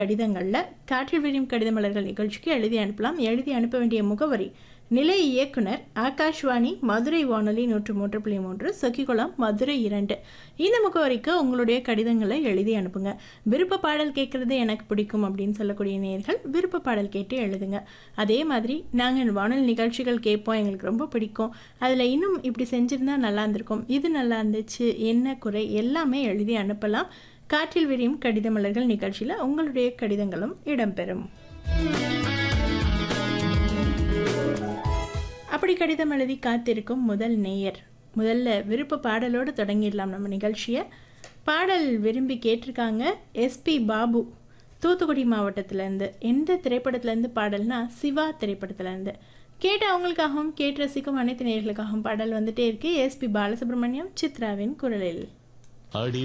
கடிதங்களில் காற்றில் விரியும் கடித மலர்கள் நிகழ்ச்சிக்கு எழுதி அனுப்பலாம் எழுதி அனுப்ப வேண்டிய முகவரி நிலைய இயக்குனர் ஆகாஷ்வாணி மதுரை வானொலி நூற்று மூன்று புள்ளி மூன்று சொக்கிகுளம் மதுரை இரண்டு இந்த முகவரிக்கு உங்களுடைய கடிதங்களை எழுதி அனுப்புங்க விருப்ப பாடல் கேட்குறது எனக்கு பிடிக்கும் அப்படின்னு சொல்லக்கூடிய நேர்கள் விருப்ப பாடல் கேட்டு எழுதுங்க அதே மாதிரி நாங்கள் வானொலி நிகழ்ச்சிகள் கேட்போம் எங்களுக்கு ரொம்ப பிடிக்கும் அதில் இன்னும் இப்படி செஞ்சுருந்தா நல்லா இருந்திருக்கும் இது நல்லா இருந்துச்சு என்ன குறை எல்லாமே எழுதி அனுப்பலாம் காற்றில் விரியும் கடித மலர்கள் நிகழ்ச்சியில் உங்களுடைய கடிதங்களும் இடம்பெறும் அப்படி கடிதம் எழுதி காத்திருக்கும் முதல் நேயர் முதல்ல விருப்ப பாடலோடு தொடங்கிடலாம் நம்ம நிகழ்ச்சியை பாடல் விரும்பி கேட்டிருக்காங்க எஸ்பி பாபு தூத்துக்குடி மாவட்டத்திலேருந்து எந்த திரைப்படத்துலேருந்து பாடல்னா சிவா திரைப்படத்துலேருந்து கேட்ட அவங்களுக்காகவும் கேட்டு ரசிக்கும் அனைத்து நேர்களுக்காகவும் பாடல் வந்துட்டே இருக்கு எஸ்பி பாலசுப்ரமணியம் சித்ராவின் குரலில் அடி